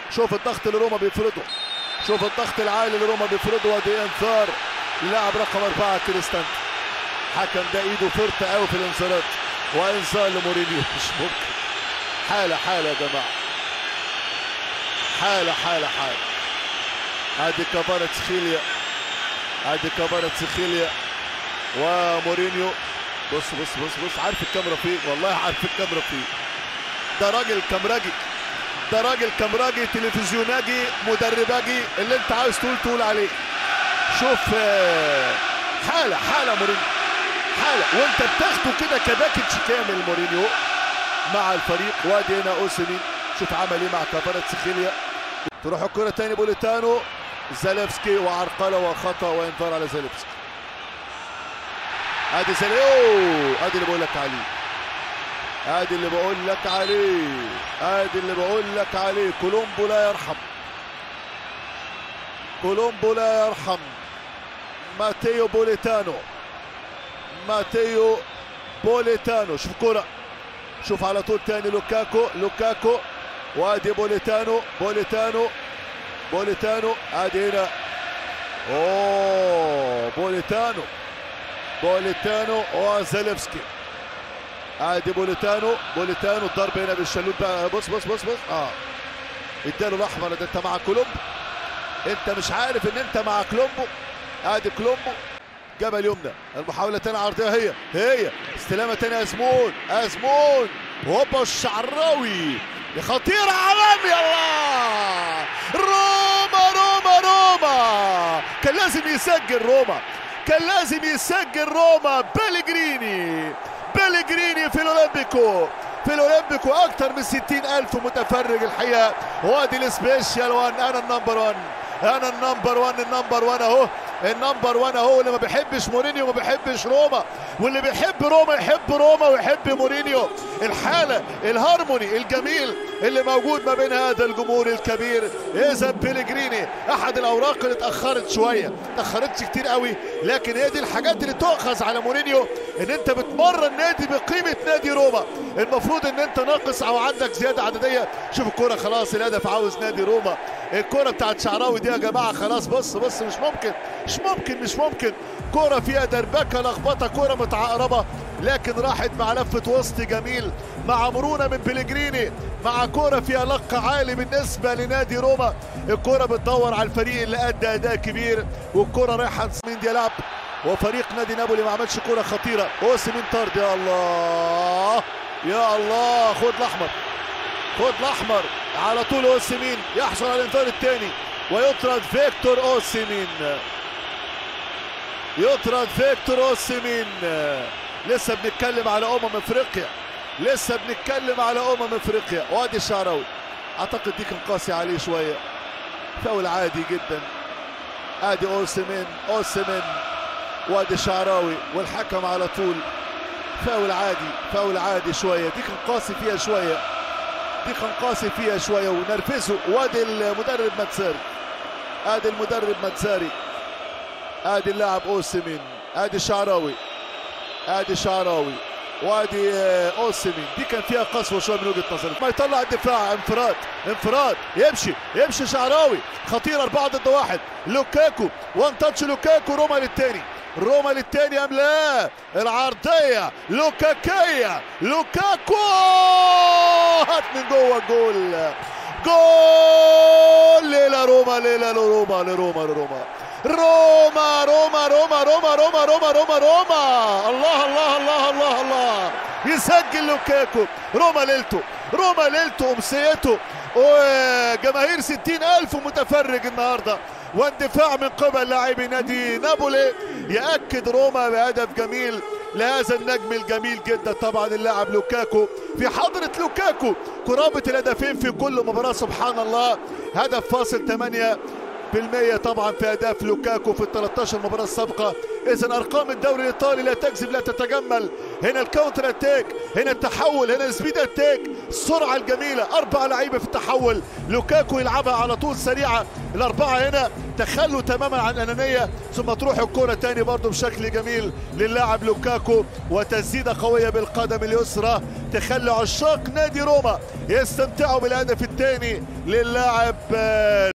شوف الضغط اللي روما بيفرضه شوف الضغط العالي اللي روما بيفرضه ودي انذار اللاعب رقم أربعة كريستانت حكم ده ايده فرطة قوي في الانذارات وانذار لمورينيو مش ممكن حالة حالة يا جماعة حالة حالة حالة ادي كفارة سخيليا ادي كفارة سخيليا ومورينيو بص بص بص بص عارف الكاميرا فين والله عارف الكاميرا فين ده راجل كامراجي ده راجل كامراجي تلفزيوناجي مدرباجي اللي انت عاوز تقول تقول عليه شوف آه، حاله حاله مورينيو حاله وانت بتاخده كده كباكج كامل مورينيو مع الفريق وادي هنا اوسيمين شوف عمل ايه مع كفارة سخيليا تروح الكرة تاني بوليتانو زاليفسكي وعرقلة وخطأ وانذار على زاليفسكي ادي زالي اوه ادي اللي بقول لك عليه ادي اللي بقول لك عليه ادي اللي بقول لك عليه كولومبو لا يرحم كولومبو لا يرحم ماتيو بوليتانو ماتيو بوليتانو شوف كرة شوف على طول تاني لوكاكو لوكاكو وادي بوليتانو بوليتانو بوليتانو ادي هنا اوه بوليتانو بوليتانو وزاليفسكي ادي بوليتانو بوليتانو الضرب هنا بالشلوت بقى بص بص بص بص اه اداله الاحمر ده انت مع كولومبو انت مش عارف ان انت مع كولومبو ادي كولومبو جبل يمنى المحاولة تانية عرضية هي هي استلامة تانية أزمون أزمون هوبا الشعراوي خطيرة عالمي الله روما روما روما كان لازم يسجل روما كان لازم يسجل روما بيلجريني بيلجريني في الأولمبيكو في الأولمبيكو أكتر من ستين ألف متفرج الحقيقة وادي السبيشال وان أنا النمبر وان أنا النمبر وان النمبر وان أهو النمبر 1 اهو اللي ما بيحبش مورينيو ما بيحبش روما واللي بيحب روما يحب روما ويحب مورينيو الحاله الهارموني الجميل اللي موجود ما بين هذا الجمهور الكبير اذا بيليجريني احد الاوراق اللي اتاخرت شويه اتاخرتش كتير قوي لكن هي دي الحاجات اللي تؤخذ على مورينيو ان انت بتمرن نادي بقيمه نادي روما المفروض ان انت ناقص او عندك زياده عدديه شوف الكوره خلاص الهدف عاوز نادي روما الكوره بتاعت شعراوي دي يا جماعه خلاص بص بص مش ممكن مش ممكن مش ممكن كرة فيها دربكة لخبطة كرة متعقربة لكن راحت مع لفة وسط جميل مع مرونة من بلجريني مع كرة فيها لق عالي بالنسبة لنادي روما الكرة بتدور على الفريق اللي أدى أداء كبير والكرة رايحة مين يلعب وفريق نادي نابولي ما عملش كرة خطيرة اوسمين طرد يا الله يا الله خد الأحمر خد الأحمر على طول اوسمين يحصل على الانذار الثاني ويطرد فيكتور اوسمين يطرد فيكتور اوسيمين لسه بنتكلم على امم افريقيا لسه بنتكلم على امم افريقيا وادي الشعراوي اعتقد دي كان قاسي عليه شويه فاول عادي جدا ادي اوسيمين اوسيمين وادي الشعراوي والحكم على طول فاول عادي فاول عادي شويه دي كان قاسي فيها شويه دي كان قاسي فيها شويه ونرفزه وادي المدرب ماتساري ادي المدرب ماتساري ادي اللاعب اوسمين ادي الشعراوي ادي الشعراوي وادي اوسمين دي كان فيها قسوه شويه من وجهه نظري ما يطلع الدفاع انفراد انفراد يمشي يمشي شعراوي خطير أربعة ضد واحد لوكاكو وان تاتش لوكاكو روما للتاني روما للتاني ام لا العرضيه لوكاكيه لوكاكو هات من جوه الجول جول ليلة روما ليلة لروما لروما لروما روما روما روما روما روما روما روما روما الله الله الله الله الله يسجل لوكاكو روما ليلته روما ليلته امسيته وجماهير ستين ألف متفرج النهارده واندفاع من قبل لاعبي نادي نابولي يأكد روما بهدف جميل لهذا النجم الجميل جدا طبعا اللاعب لوكاكو في حضرة لوكاكو قرابة الهدفين في كل مباراة سبحان الله هدف فاصل 8 طبعا في اهداف لوكاكو في ال 13 مباراه السابقه اذا ارقام الدوري الايطالي لا تكذب لا تتجمل هنا الكاونتر اتاك هنا التحول هنا السبيد اتاك السرعه الجميله اربع لعيبه في التحول لوكاكو يلعبها على طول سريعه الاربعه هنا تخلوا تماما عن الانانيه ثم تروح الكره تاني برضه بشكل جميل للاعب لوكاكو وتسديده قويه بالقدم اليسرى تخلي عشاق نادي روما يستمتعوا بالهدف الثاني للاعب